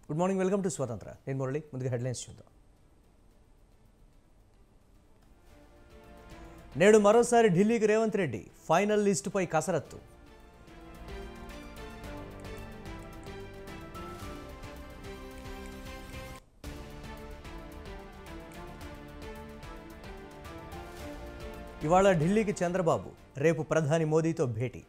good morning welcome to స్వతంత్ర నేను మురళి ముందుగా హెడ్లైన్స్ చూద్దాం నేడు మరోసారి ఢిల్లీకి రేవంత్ రెడ్డి ఫైనల్ లిస్టుపై కసరత్తు ఇవాళ ఢిల్లీకి చంద్రబాబు రేపు ప్రధాని మోదీతో భేటీ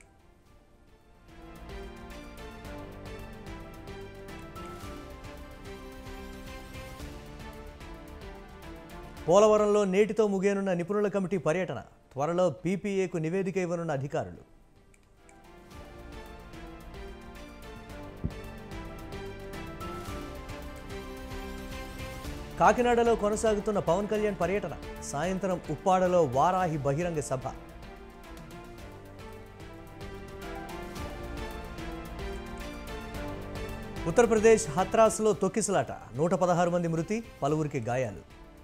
పోలవరంలో నేటితో ముగియనున్న నిపుణుల కమిటీ పర్యటన త్వరలో పీపీఏకు నివేదిక ఇవ్వనున్న అధికారులు కాకినాడలో కొనసాగుతున్న పవన్ కళ్యాణ్ పర్యటన సాయంత్రం ఉప్పాడలో వారాహి బహిరంగ సభ ఉత్తరప్రదేశ్ హత్రాస్లో తొక్కిసలాట నూట పదహారు మంది మృతి పలువురికి గాయాలు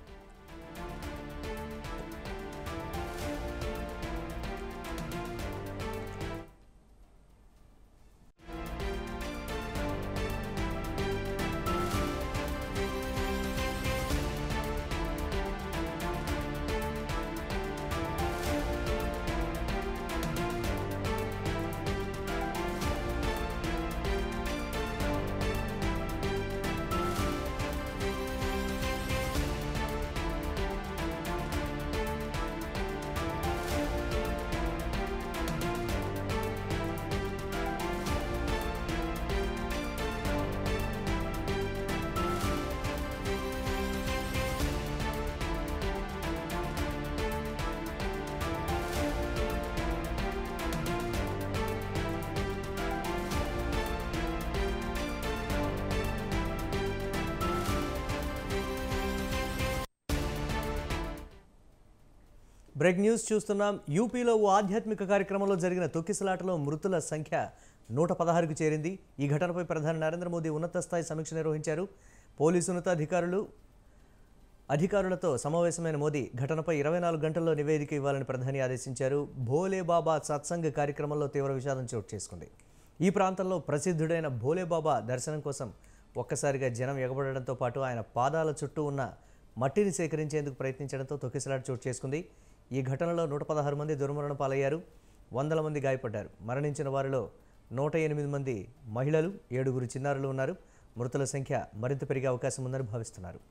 బ్రేక్ న్యూస్ చూస్తున్నాం యూపీలో ఓ ఆధ్యాత్మిక కార్యక్రమంలో జరిగిన తొక్కిసలాటలో మృతుల సంఖ్య నూట పదహారుకు చేరింది ఈ ఘటనపై ప్రధాని నరేంద్ర మోదీ ఉన్నత స్థాయి సమీక్ష నిర్వహించారు పోలీసు ఉన్నతాధికారులు అధికారులతో సమావేశమైన మోదీ ఘటనపై ఇరవై నాలుగు గంటల్లో నివేదిక ఇవ్వాలని ప్రధాని ఆదేశించారు భోలే బాబా సత్సంగ్ కార్యక్రమంలో తీవ్ర విషాదం చోటు చేసుకుంది ఈ ప్రాంతంలో ప్రసిద్ధుడైన భోలే బాబా దర్శనం కోసం ఒక్కసారిగా జనం ఎగబడడంతో పాటు ఆయన పాదాల చుట్టూ ఉన్న మట్టిని సేకరించేందుకు ప్రయత్నించడంతో తొక్కిసలాట చోటు చేసుకుంది ఈ ఘటనలో నూట పదహారు మంది దుర్మరణ పాలయ్యారు వందల మంది గాయపడ్డారు మరణించిన వారిలో నూట ఎనిమిది మంది మహిళలు ఏడుగురు చిన్నారులు ఉన్నారు మృతుల సంఖ్య మరింత పెరిగే అవకాశం ఉందని భావిస్తున్నారు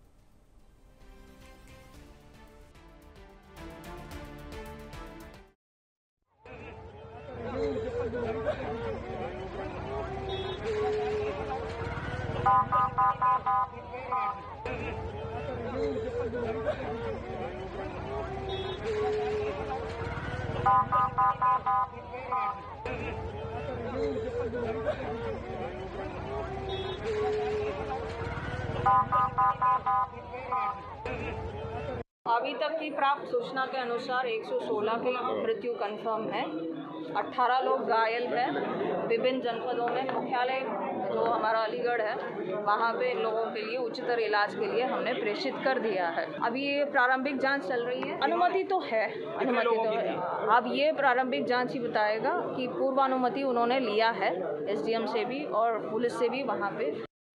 अभी तक की प्राप्त सूचना के अनुसार 116 की मृत्यु कंफर्म है 18 लोग घायल हैं विभिन्न जनपदों में मुख्यालय जो हमारा अलीगढ़ है वहाँ पे इन लोगों के लिए उच्चतर इलाज के लिए हमने प्रेषित कर दिया है अभी ये प्रारंभिक जांच चल रही है अनुमति तो है अनुमति तो है अब ये प्रारंभिक जांच ही बताएगा कि पूर्वानुमति उन्होंने लिया है एसडीएम से भी और पुलिस से भी वहाँ पे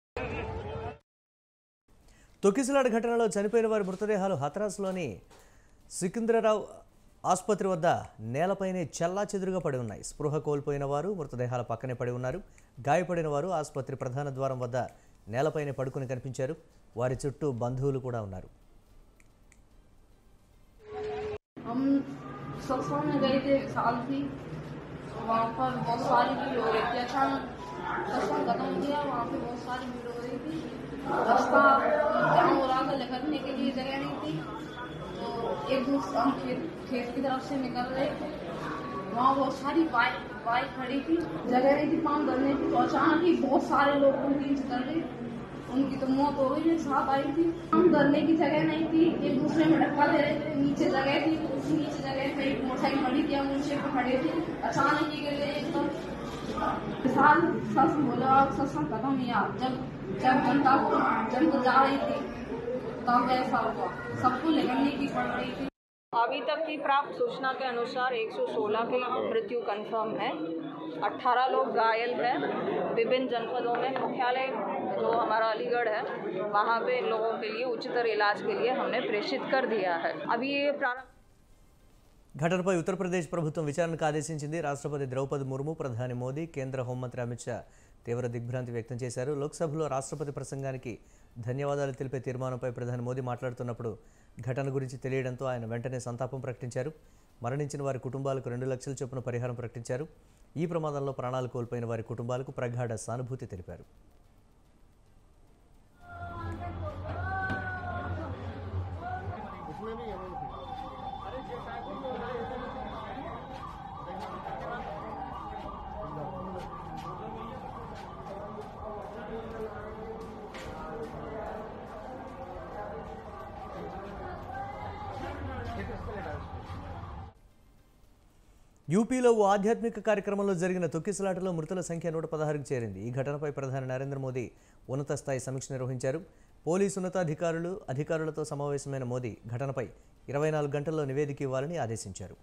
తొక్కిసలాట ఘటనలో చనిపోయిన వారి మృతదేహాలు హతరాస్లోని సికింద్రరావు ఆసుపత్రి వద్ద నేలపైనే చెల్లా చెదురుగా పడి ఉన్నాయి స్పృహ కోల్పోయిన వారు మృతదేహాల పక్కనే పడి ఉన్నారు గాయపడిన వారు ఆసుపత్రి ప్రధాన ద్వారం వద్ద నేలపైనే పడుకుని కనిపించారు వారి చుట్టూ బంధువులు కూడా ఉన్నారు हम सत्संग में गए थे साल थी वहाँ पर बहुत सारी भीड़ हो रही थी अचानक सत्संग खत्म हो गया वहाँ पे बहुत सारी भीड़ हो रही थी रास्ता जाम हो रहा था निकलने के लिए जगह नहीं थी तो एक दूसरे हम खेत खेत की तरफ से निकल रहे थे वहाँ बहुत सारी बाइक बाइक खड़ी थी जगह नहीं थी पाँव धरने की तो अचानक ही बहुत सारे लोग उनके नीचे चल रहे उनकी तो मौत हो गई है साथ आई थी हम धरने की जगह नहीं थी एक दूसरे में धक्का दे रहे थे नीचे जगह थी तो उसी नीचे जगह पे एक मोटरसाइकिल खड़ी थी हम नीचे पे खड़े थे अचानक ही गिर गए एकदम साल सस बोला सत्संग खत्म हुआ जब जब जनता को जनता जा रही थी तब ऐसा हुआ सबको निकलने की पड़ रही थी अभी तक की प्राप्त सूचना के अनुसार 116 की मृत्यु कंफर्म है 18 लोग घायल हैं विभिन्न जनपदों में मुख्यालय जो हमारा अलीगढ़ है वहाँ पे इन लोगों के लिए उच्चतर इलाज के लिए हमने प्रेषित कर दिया है अभी ये प्रारंभ ఘటనపై ఉత్తరప్రదేశ్ ప్రభుత్వం విచారణకు ఆదేశించింది రాష్ట్రపతి ద్రౌపది ముర్ము ప్రధాని మోదీ కేంద్ర హోంమంత్రి అమిత్ షా తీవ్ర దిగ్భ్రాంతి వ్యక్తం చేశారు లోక్సభలో రాష్ట్రపతి ప్రసంగానికి ధన్యవాదాలు తెలిపే తీర్మానంపై ప్రధాని మోదీ మాట్లాడుతున్నప్పుడు ఘటన గురించి తెలియడంతో ఆయన వెంటనే సంతాపం ప్రకటించారు మరణించిన వారి కుటుంబాలకు రెండు లక్షల చొప్పున పరిహారం ప్రకటించారు ఈ ప్రమాదంలో ప్రాణాలు కోల్పోయిన వారి కుటుంబాలకు ప్రగాఢ సానుభూతి తెలిపారు యూపీలో ఓ ఆధ్యాత్మిక కార్యక్రమంలో జరిగిన తొక్కిసలాటలో మృతుల సంఖ్య నూట పదహారుకు చేరింది ఈ ఘటనపై ప్రధాని నరేంద్ర మోదీ ఉన్నత స్థాయి సమీక్ష నిర్వహించారు పోలీసు ఉన్నతాధికారులు అధికారులతో సమావేశమైన మోదీ ఘటనపై ఇరవై నాలుగు గంటల్లో నివేదిక ఇవ్వాలని ఆదేశించారు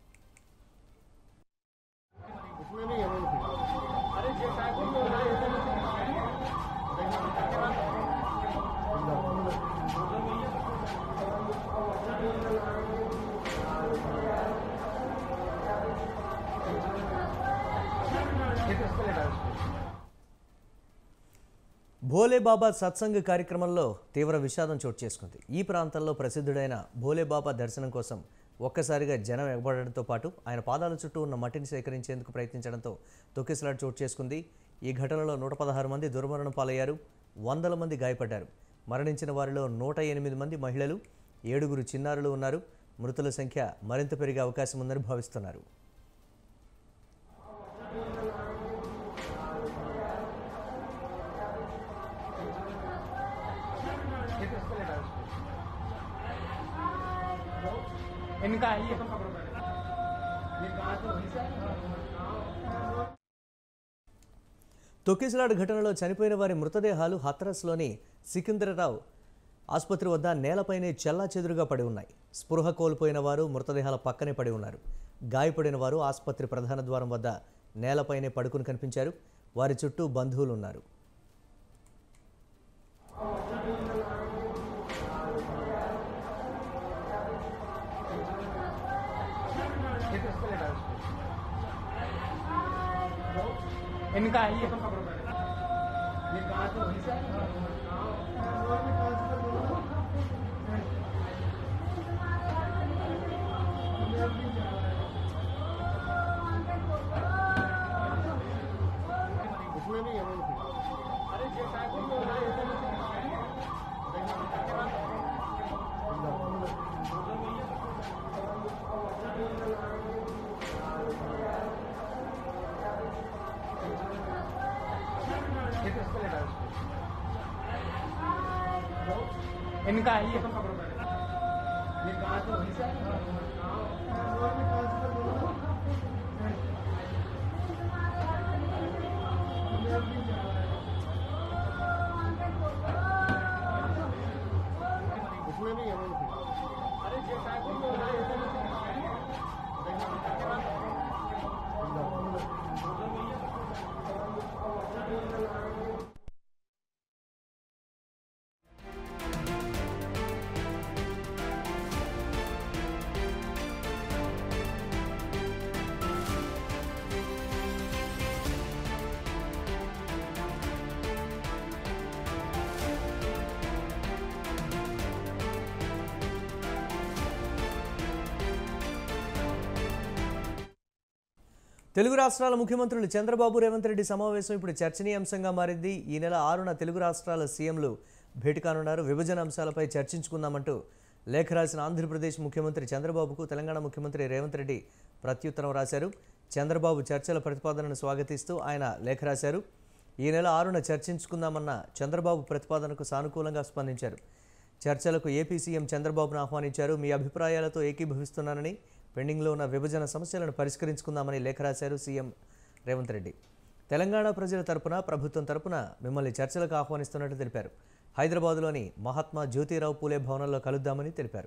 భోలే బాబా సత్సంగ్ కార్యక్రమంలో తీవ్ర విషాదం చోటు చేసుకుంది ఈ ప్రాంతంలో ప్రసిద్ధుడైన భోలే బాబా దర్శనం కోసం ఒక్కసారిగా జనం ఎగబడడంతో పాటు ఆయన పాదాల చుట్టూ ఉన్న మట్టిని సేకరించేందుకు ప్రయత్నించడంతో తొక్కిసలాట చోటు చేసుకుంది ఈ ఘటనలో నూట పదహారు మంది దుర్మరణం పాలయ్యారు వందల మంది గాయపడ్డారు మరణించిన వారిలో నూట ఎనిమిది మంది మహిళలు ఏడుగురు చిన్నారులు ఉన్నారు మృతుల సంఖ్య మరింత పెరిగే అవకాశం ఉందని భావిస్తున్నారు इनका है ये తొక్కిసలాట ఘటనలో చనిపోయిన వారి మృతదేహాలు హత్రస్లోని సికింద్రరావు ఆసుపత్రి వద్ద నేలపైనే చెల్లా చెదురుగా పడి ఉన్నాయి స్పృహ కోల్పోయిన వారు మృతదేహాల పక్కనే పడి ఉన్నారు గాయపడిన వారు ఆసుపత్రి ప్రధాన ద్వారం వద్ద నేలపైనే పడుకుని కనిపించారు వారి చుట్టూ బంధువులు ఉన్నారు इनका है ये ये कहाँ से वहीं से इनका है ये ये कहाँ से वहीं से తెలుగు రాష్ట్రాల ముఖ్యమంత్రులు చంద్రబాబు రేవంత్ రెడ్డి సమావేశం ఇప్పుడు చర్చనీయాంశంగా మారింది ఈ నెల ఆరున తెలుగు రాష్ట్రాల సీఎంలు భేటీ కానున్నారు విభజన అంశాలపై చర్చించుకుందామంటూ లేఖ రాసిన ఆంధ్రప్రదేశ్ ముఖ్యమంత్రి చంద్రబాబుకు తెలంగాణ ముఖ్యమంత్రి రేవంత్ రెడ్డి ప్రత్యుత్తరం రాశారు చంద్రబాబు చర్చల ప్రతిపాదనను స్వాగతిస్తూ ఆయన లేఖ రాశారు ఈ నెల ఆరున చర్చించుకుందామన్న చంద్రబాబు ప్రతిపాదనకు సానుకూలంగా స్పందించారు చర్చలకు ఏపీ సీఎం చంద్రబాబును ఆహ్వానించారు మీ అభిప్రాయాలతో ఏకీభవిస్తున్నానని పెండింగ్లో ఉన్న విభజన సమస్యలను పరిష్కరించుకుందామని లేఖ రాశారు సీఎం రేవంత్ రెడ్డి తెలంగాణ ప్రజల తరపున ప్రభుత్వం తరపున మిమ్మల్ని చర్చలకు ఆహ్వానిస్తున్నట్టు తెలిపారు హైదరాబాద్లోని మహాత్మా జ్యోతిరావు పూలే భవనంలో కలుద్దామని తెలిపారు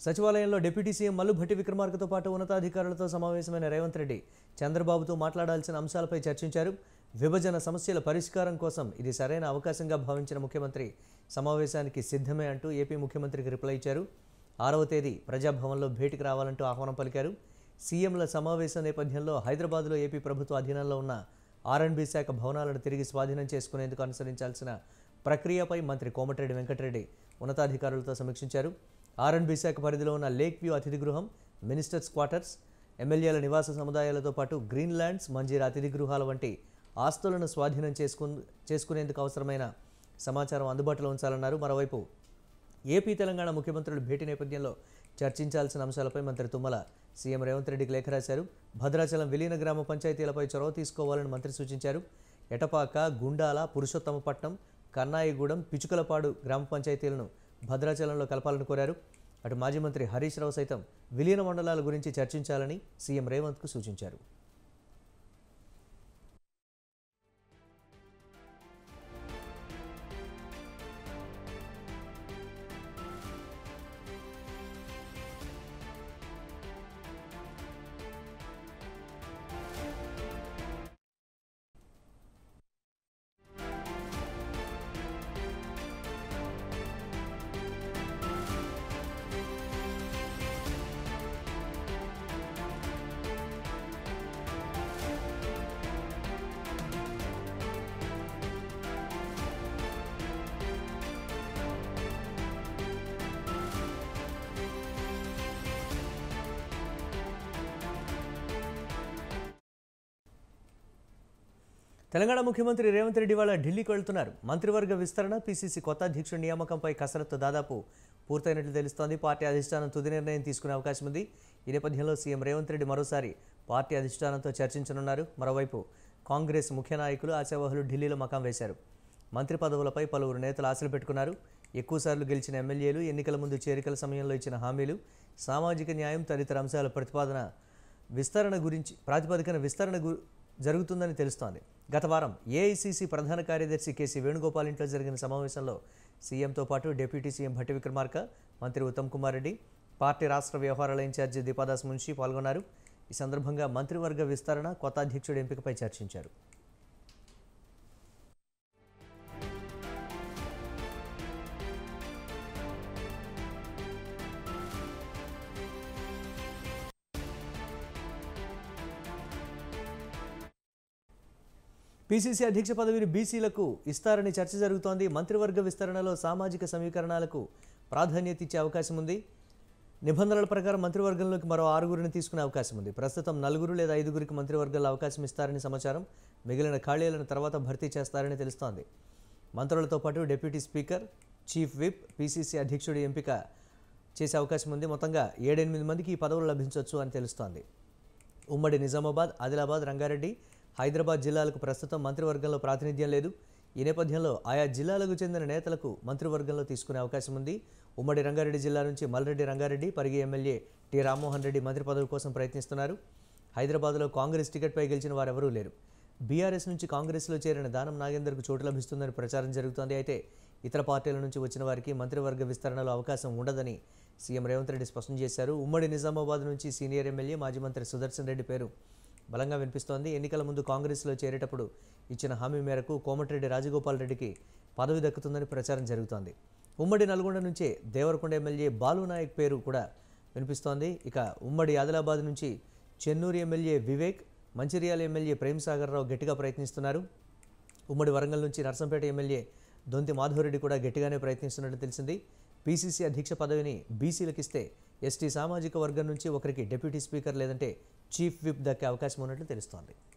సచివాలయంలో డిప్యూటీ సీఎం మల్లు భట్టి విక్రమార్కతో పాటు ఉన్నతాధికారులతో సమావేశమైన రేవంత్ రెడ్డి చంద్రబాబుతో మాట్లాడాల్సిన అంశాలపై చర్చించారు విభజన సమస్యల పరిష్కారం కోసం ఇది సరైన అవకాశంగా భావించిన ముఖ్యమంత్రి సమావేశానికి సిద్ధమే అంటూ ఏపీ ముఖ్యమంత్రికి రిప్లై ఇచ్చారు ఆరవ తేదీ ప్రజాభవన్లో భేటీకి రావాలంటూ ఆహ్వానం పలికారు సీఎంల సమావేశం నేపథ్యంలో హైదరాబాద్లో ఏపీ ప్రభుత్వ అధీనంలో ఉన్న ఆర్ఎండ్బీ శాఖ భవనాలను తిరిగి స్వాధీనం చేసుకునేందుకు అనుసరించాల్సిన ప్రక్రియపై మంత్రి కోమటిరెడ్డి వెంకటరెడ్డి ఉన్నతాధికారులతో సమీక్షించారు ఆర్ఎండ్బీ శాఖ పరిధిలో ఉన్న లేక్ వ్యూ అతిథి గృహం మినిస్టర్స్ క్వార్టర్స్ ఎమ్మెల్యేల నివాస సముదాయాలతో పాటు గ్రీన్ ల్యాండ్స్ మంజీరా అతిథి గృహాల వంటి ఆస్తులను స్వాధీనం చేసుకు చేసుకునేందుకు అవసరమైన సమాచారం అందుబాటులో ఉంచాలన్నారు మరోవైపు ఏపీ తెలంగాణ ముఖ్యమంత్రుల భేటీ నేపథ్యంలో చర్చించాల్సిన అంశాలపై మంత్రి తుమ్మల సీఎం రేవంత్ రెడ్డికి లేఖ రాశారు భద్రాచలం విలీన గ్రామ పంచాయతీలపై చొరవ తీసుకోవాలని మంత్రి సూచించారు ఎటపాక గుండాల పురుషోత్తమపట్నం కన్నాయిగూడెం పిచుకలపాడు గ్రామ పంచాయతీలను భద్రాచలంలో కలపాలని కోరారు అటు మాజీ మంత్రి హరీష్ రావు సైతం విలీన మండలాల గురించి చర్చించాలని సీఎం రేవంత్కు సూచించారు తెలంగాణ ముఖ్యమంత్రి రేవంత్ రెడ్డి వాళ్ళ ఢిల్లీకి వెళ్తున్నారు మంత్రివర్గ విస్తరణ పీసీసీ కొత్త అధ్యక్షుడి నియామకంపై కసరత్తు దాదాపు పూర్తయినట్లు తెలుస్తోంది పార్టీ అధిష్టానం తుది నిర్ణయం తీసుకునే అవకాశం ఉంది ఈ నేపథ్యంలో సీఎం రేవంత్ రెడ్డి మరోసారి పార్టీ అధిష్టానంతో చర్చించనున్నారు మరోవైపు కాంగ్రెస్ ముఖ్య నాయకులు ఆశావహులు ఢిల్లీలో మకాం వేశారు మంత్రి పదవులపై పలువురు నేతలు ఆశలు పెట్టుకున్నారు ఎక్కువసార్లు గెలిచిన ఎమ్మెల్యేలు ఎన్నికల ముందు చేరికల సమయంలో ఇచ్చిన హామీలు సామాజిక న్యాయం తదితర అంశాల ప్రతిపాదన విస్తరణ గురించి ప్రాతిపదికన విస్తరణ గు జరుగుతుందని తెలుస్తోంది గత వారం ఏఐసీసీ ప్రధాన కార్యదర్శి కేసీ వేణుగోపాల్ ఇంట్లో జరిగిన సమావేశంలో సీఎంతో పాటు డిప్యూటీ సీఎం భట్టి విక్రమార్క మంత్రి ఉత్తమ్ కుమార్ రెడ్డి పార్టీ రాష్ట్ర వ్యవహారాల ఇన్ఛార్జి దీపాదాస్ మున్షి పాల్గొన్నారు ఈ సందర్భంగా మంత్రివర్గ విస్తరణ కొత్త అధ్యక్షుడి ఎంపికపై చర్చించారు పీసీసీ అధ్యక్ష పదవిని బీసీలకు ఇస్తారని చర్చ జరుగుతోంది మంత్రివర్గ విస్తరణలో సామాజిక సమీకరణాలకు ప్రాధాన్యత ఇచ్చే అవకాశం ఉంది నిబంధనల ప్రకారం మంత్రివర్గంలోకి మరో ఆరుగురిని తీసుకునే అవకాశం ఉంది ప్రస్తుతం నలుగురు లేదా ఐదుగురికి మంత్రివర్గాల్లో అవకాశం ఇస్తారని సమాచారం మిగిలిన ఖాళీలను తర్వాత భర్తీ చేస్తారని తెలుస్తోంది మంత్రులతో పాటు deputy speaker chief whip PCC అధ్యక్షుడి ఎంపిక చేసే అవకాశం ఉంది మొత్తంగా ఏడెనిమిది మందికి ఈ పదవులు లభించవచ్చు అని తెలుస్తోంది ఉమ్మడి నిజామాబాద్ ఆదిలాబాద్ రంగారెడ్డి హైదరాబాద్ జిల్లాలకు ప్రస్తుతం మంత్రివర్గంలో ప్రాతినిధ్యం లేదు ఈ నేపథ్యంలో ఆయా జిల్లాలకు చెందిన నేతలకు మంత్రివర్గంలో తీసుకునే అవకాశం ఉంది ఉమ్మడి రంగారెడ్డి జిల్లా నుంచి మల్రెడ్డి రంగారెడ్డి పరిగి ఎమ్మెల్యే టి రామ్మోహన్ రెడ్డి మంత్రి పదవి కోసం ప్రయత్నిస్తున్నారు హైదరాబాద్లో కాంగ్రెస్ టికెట్పై గెలిచిన వారెవరూ లేరు బీఆర్ఎస్ నుంచి కాంగ్రెస్లో చేరిన దానం నాగేందర్కు చోటు లభిస్తుందని ప్రచారం జరుగుతోంది అయితే ఇతర పార్టీల నుంచి వచ్చిన వారికి మంత్రివర్గ విస్తరణలో అవకాశం ఉండదని సీఎం రేవంత్ రెడ్డి స్పష్టం చేశారు ఉమ్మడి నిజామాబాద్ నుంచి సీనియర్ ఎమ్మెల్యే మాజీ మంత్రి సుదర్శన్ రెడ్డి పేరు బలంగా వినిపిస్తోంది ఎన్నికల ముందు కాంగ్రెస్లో చేరేటప్పుడు ఇచ్చిన హామీ మేరకు కోమటిరెడ్డి రాజగోపాల్ రెడ్డికి పదవి దక్కుతుందని ప్రచారం జరుగుతోంది ఉమ్మడి నల్గొండ నుంచే దేవరకొండ ఎమ్మెల్యే బాలు నాయక్ పేరు కూడా వినిపిస్తోంది ఇక ఉమ్మడి ఆదిలాబాద్ నుంచి చెన్నూరు ఎమ్మెల్యే వివేక్ మంచిర్యాల ఎమ్మెల్యే ప్రేమ్సాగర్ రావు గట్టిగా ప్రయత్నిస్తున్నారు ఉమ్మడి వరంగల్ నుంచి నర్సంపేట ఎమ్మెల్యే దొంతి మాధవరెడ్డి కూడా గట్టిగానే ప్రయత్నిస్తున్నట్టు తెలిసింది పీసీసీ అధ్యక్ష పదవిని బీసీలకు ఇస్తే ఎస్టీ సామాజిక వర్గం నుంచి ఒకరికి డిప్యూటీ స్పీకర్ లేదంటే చీఫ్ విప్ దక్కే అవకాశం ఉన్నట్లు తెలుస్తోంది